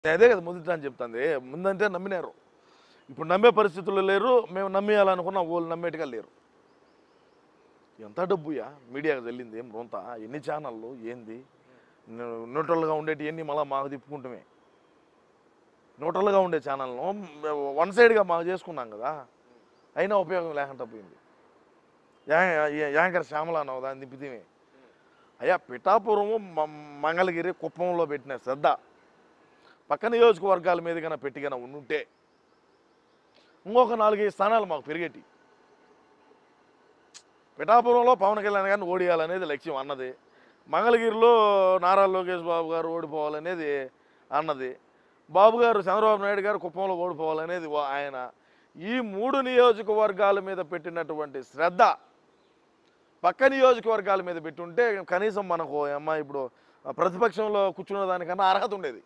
అదే కదా మొదట అని చెప్తుంది ముందంటే నమ్మినారు ఇప్పుడు నమ్మే పరిస్థితుల్లో లేరు మేము నమ్మేయాలనుకున్న వాళ్ళు నమ్మేట్టుగా లేరు ఎంత డబ్బుయా మీడియాకి వెళ్ళింది ఏం రొంత ఎన్ని ఛానళ్ళు ఏంది న్యూ- న్యూట్రల్గా ఉండేటి ఎన్ని మళ్ళీ మాకు తిప్పుకుంటామే న్యూట్రల్గా ఉండే ఛానల్ను వన్ సైడ్గా మాకు చేసుకున్నాం కదా అయినా ఉపయోగం లేకుండా పోయింది యా- యా- యాంకర్ శ్యామల అన్నావు దాన్ని తిప్పితేమే అయ్యా పిఠాపురము మ- మంగళగిరి కుప్పంలో పెట్టిన శ్రద్ధ పక్క నియోజకవర్గాల మీద కన్నా పెట్టి కన్నా ఉండుంటే ఇంకొక నాలుగైదు స్థానాలు మాకు పెరిగేటి పిఠాపురంలో పవన్ కళ్యాణ్ గారిని ఓడియాలనేది లక్ష్యం అన్నది మంగళగిరిలో నారా లోకేష్ బాబు గారు ఓడిపోవాలనేది అన్నది బాబు గారు చంద్రబాబు నాయుడు గారు కుప్పంలో ఓడిపోవాలనేది వా- ఆయన ఈ మూడు నియోజకవర్గాల మీద పెట్టినటువంటి శ్రద్ధ పక్క నియోజకవర్గాల మీద పెట్టుంటే కనీసం మనకు అమ్మ ఇప్పుడు ప్రతిపక్షంలో కూర్చున్న దానికన్నా అర్హత ఉండేది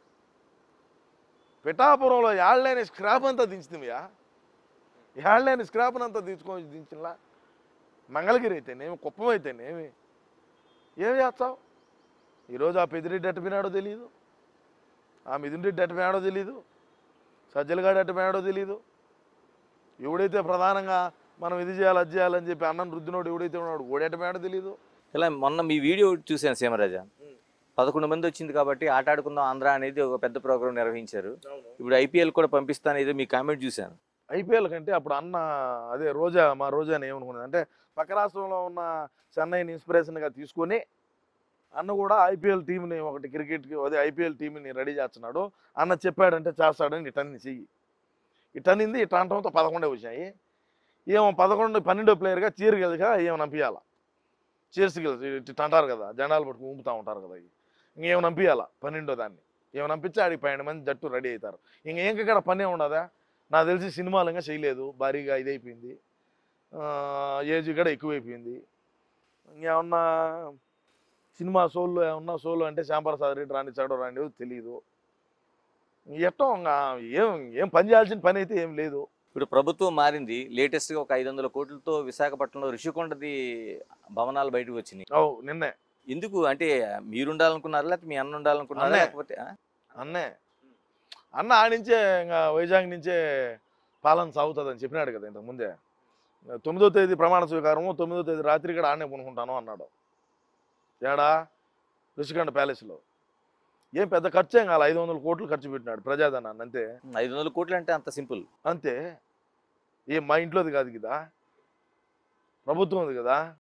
పిఠాపురంలో ఏళ్ళని స్క్రాప్ అంతా దించుతామయ్యా ఏళ్ళని స్క్రాప్ అంతా దించుకొని దించినలా మంగళగిరి అయితేనేమి కుప్పం అయితేనేమి ఏం చేస్తావు ఈరోజు ఆ పెదిరెడ్డి అట్టుపోయినాడో తెలియదు ఆ మిథునరెడ్డి అట్టుపోయినాడో తెలియదు సజ్జలగాడు అట్టుపోయినాడో తెలియదు ఎవడైతే ప్రధానంగా మనం ఇది చేయాలి అది చేయాలని చెప్పి అన్నం రుద్దినోడు ఎవడైతే ఉన్నాడు ఓడేటమేడో తెలియదు ఇలా మొన్న మీ వీడియో చూశాను సీమరాజా పదకొండు మంది వచ్చింది కాబట్టి ఆట ఆడుకుందాం ఆంధ్ర అనేది ఒక పెద్ద ప్రోగ్రామ్ నిర్వహించారు ఇప్పుడు ఐపీఎల్ కూడా పంపిస్తాను ఏదో మీ కామెంట్ చూశాను ఐపీఎల్ కంటే అప్పుడు అన్న అదే రోజా మా రోజాని ఏమనుకున్నది అంటే పక్క రాష్ట్రంలో ఉన్న చెన్నైని ఇన్స్పిరేషన్గా తీసుకొని అన్న కూడా ఐపీఎల్ టీంని ఒకటి క్రికెట్కి అదే ఐపీఎల్ టీంని రెడీ చేస్తున్నాడు అన్న చెప్పాడంటే చేస్తాడని ఇటన్ని చెయ్యి ఇటనింది ఇట అంటంతో పదకొండే వచ్చాయి ఏమో పదకొండు పన్నెండో ప్లేయర్గా చీర గెలిగా ఏమో నంపియాల చీర్స్ గెలిచి ఇటు అంటారు కదా జెండాలు పట్టుకుని ఊపుతూ ఉంటారు కదా ఇంకేమో నంపియాల పన్నెండో దాన్ని ఏమో నంపించి ఆడికి పన్నెండు మంది జట్టు రెడీ అవుతారు ఇంకేం ఇక్కడ పనే ఉండదా నాకు తెలిసి సినిమాలు ఇంకా చేయలేదు భారీగా ఇదైపోయింది ఏజ్ కూడా ఎక్కువైపోయింది ఇంకేమన్నా సినిమా సోల్లో ఏమన్నా సోలో అంటే శ్యాంప్రసాద్ రెడ్డి రాణించాడో రాని తెలియదు ఎట్టో ఇంకా ఏం ఏం పని చేయాల్సిన పని అయితే ఏం లేదు ఇప్పుడు ప్రభుత్వం మారింది లేటెస్ట్గా ఒక ఐదు వందల కోట్లతో విశాఖపట్నంలో రిషికొండది భవనాలు బయటకు వచ్చినాయి ఓ నిన్నే ఎందుకు అంటే మీరు ఉండాలనుకున్నారా లేకపోతే మీ అన్న ఉండాలనుకున్నారా అన్నే. లేకపోతే ఆ? అన్నే అన్న ఆడించే ఇంకా వైజాగ్ నుంచే పాలన సాగుతుందని చెప్పినాడు కదా ఇంతకు ముందే తొమ్మిదో తేదీ ప్రమాణ స్వీకారము తొమ్మిదో తేదీ రాత్రి కూడా ఆడనే కొనుక్కుంటాను అన్నాడు ఏడా రుషికొండ ప్యాలెస్లో ఏం పెద్ద ఖర్చు ఏం కాదు ఐదు వందల కోట్లు ఖర్చు పెట్టినాడు ప్రజాధనాన్ని అంతే ఐదు వందల కోట్లు అంటే అంత సింపుల్ అంతే ఏం మా ఇంట్లోది కాదు కదా ప్రభుత్వం ఉంది కదా